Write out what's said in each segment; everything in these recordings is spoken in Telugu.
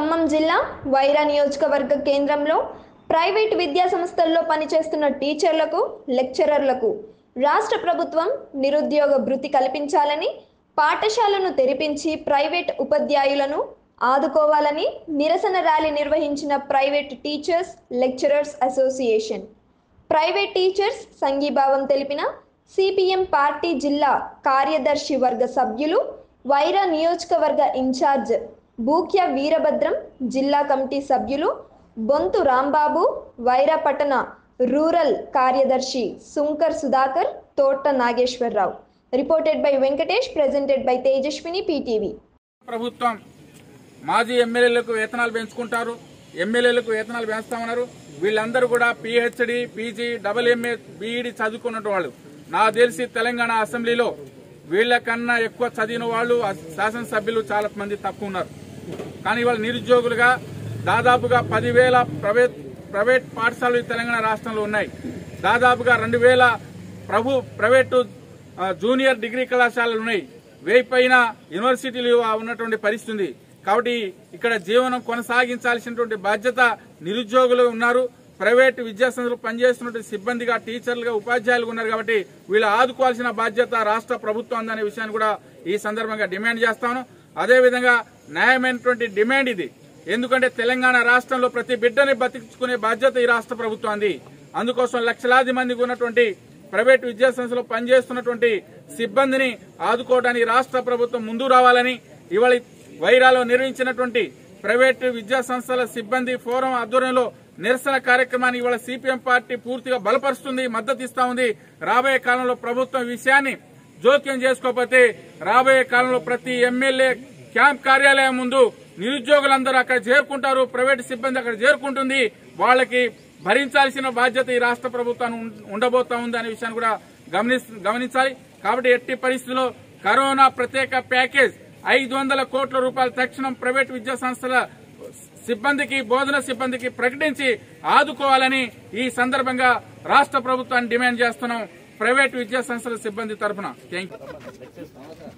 ఖమ్మం జిల్లా వైరా నియోజకవర్గ కేంద్రంలో ప్రైవేట్ విద్యా సంస్థల్లో పనిచేస్తున్న టీచర్లకు లెక్చరర్లకు రాష్ట్ర ప్రభుత్వం నిరుద్యోగ భృతి కల్పించాలని పాఠశాలను తెరిపించి ప్రైవేట్ ఉపాధ్యాయులను ఆదుకోవాలని నిరసన ర్యాలీ నిర్వహించిన private teachers lecturers association private teachers సంఘీభావం తెలిపిన సిపిఎం పార్టీ జిల్లా కార్యదర్శి వర్గ సభ్యులు వైరా నియోజకవర్గ ఇన్ఛార్జ్ బూక్య వీరభద్రం జిల్లా కమిటీ సభ్యులు బొంతు రాంబాబు వైరా పట్టణ రూరల్ కార్యదర్శి Sunkar Sudhakar Thota Nageswara Rao reported by Venkatesh presented by Tejaswini PTV ప్రభుత్వం మాజీ ఎమ్మెల్యేలకు వేతనాలు పెంచుకుంటారు ఎమ్మెల్యేలకు వేతనాలు పెంచుతామన్నారు వీళ్ళందరూ కూడా PhD PG double MA BEd చదువుకున్న వాళ్ళు నాకు తెలిసి తెలంగాణ అసెంబ్లీలో వీళ్ళకన్నా ఎక్కువ చదివిన వాళ్ళు ఆ శాసనసభ్యులు చాలా మంది తక్కువ ఉన్నారు కానీ వాళ్ళు నిరుద్యోగులుగా దాదాపుగా పదివేల ప్రైవేట్ ప్రైవేట్ పాఠశాలలు ఈ తెలంగాణ రాష్ట్రంలో ఉన్నాయి దాదాపుగా రెండు వేల ప్రభు ప్రైవేటు ఆ, జూనియర్ డిగ్రీ కళాశాలలు ఉన్నాయి వెయ్యి పైన యూనివర్సిటీలు ఉన్నటువంటి పరిస్థితి ఉంది కాబట్టి ఇక్కడ జీవనం కొనసాగించాల్సినటువంటి బాధ్యత నిరుద్యోగులు ఉన్నారు ప్రైవేట్ విద్యా సంస్థలు పనిచేస్తున్నటువంటి సిబ్బందిగా టీచర్లుగా ఉపాధ్యాయులుగా ఉన్నారు కాబట్టి వీళ్ళు ఆదుకోవాల్సిన బాధ్యత రాష్ట్ర ప్రభుత్వం ఉందనే విషయాన్ని కూడా ఈ సందర్భంగా డిమాండ్ చేస్తాను అదేవిధంగా న్యాయమైనటువంటి డిమాండ్ ఇది ఎందుకంటే తెలంగాణ రాష్ట్రంలో ప్రతి బిడ్డని బతికించుకునే బాధ్యత ఈ రాష్ట్ర ప్రభుత్వాన్ని అందుకోసం లక్షలాది మందికి ఉన్నటువంటి ప్రైవేట్ విద్యా సంస్థలో పనిచేస్తున్నటువంటి సిబ్బందిని ఆదుకోవడానికి రాష్ట్ర ప్రభుత్వం ముందు రావాలని ఇవాళ వైరాలో నిర్వహించినటువంటి ప్రైవేట్ విద్యా సంస్థల సిబ్బంది ఫోరం ఆధ్వర్యంలో నిరసన కార్యక్రమాన్ని ఇవాళ సిపిఎం పార్టీ పూర్తిగా బలపరుస్తుంది మద్దతు ఇస్తా ఉంది రాబోయే కాలంలో ప్రభుత్వం ఈ విషయాన్ని జోక్యం చేసుకోకపోతే రాబోయే కాలంలో ప్రతి ఎమ్మెల్యే క్యాంప్ కార్యాలయం ముందు నిరుద్యోగులందరూ అక్కడ చేరుకుంటారు ప్రైవేట్ సిబ్బంది అక్కడ చేరుకుంటుంది వాళ్ళకి భరించాల్సిన బాధ్యత ఈ రాష్ట్ర ప్రభుత్వాన్ని ఉం- ఉండబోతా ఉంది అనే విషయాన్ని కూడా గమనిస్- గమనించాలి కాబట్టి ఎట్టి పరిస్థితుల్లో కరోనా ప్రత్యేక ప్యాకేజ్ ఐదు వందల కోట్ల రూపాయల తక్షణం ప్రైవేట్ విద్యా సంస్థల సిబ్బందికి బోధన సిబ్బందికి ప్రకటించి ఆదుకోవాలని ఈ సందర్భంగా రాష్ట్ర ప్రభుత్వాన్ని డిమాండ్ చేస్తున్నాం ప్రైవేట్ విద్యా సంస్థల సిబ్బంది తరఫున థ్యాంక్ యూ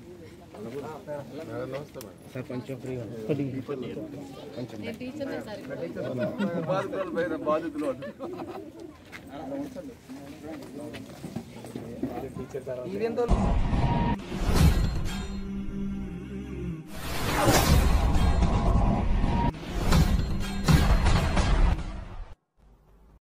ఇదేంతో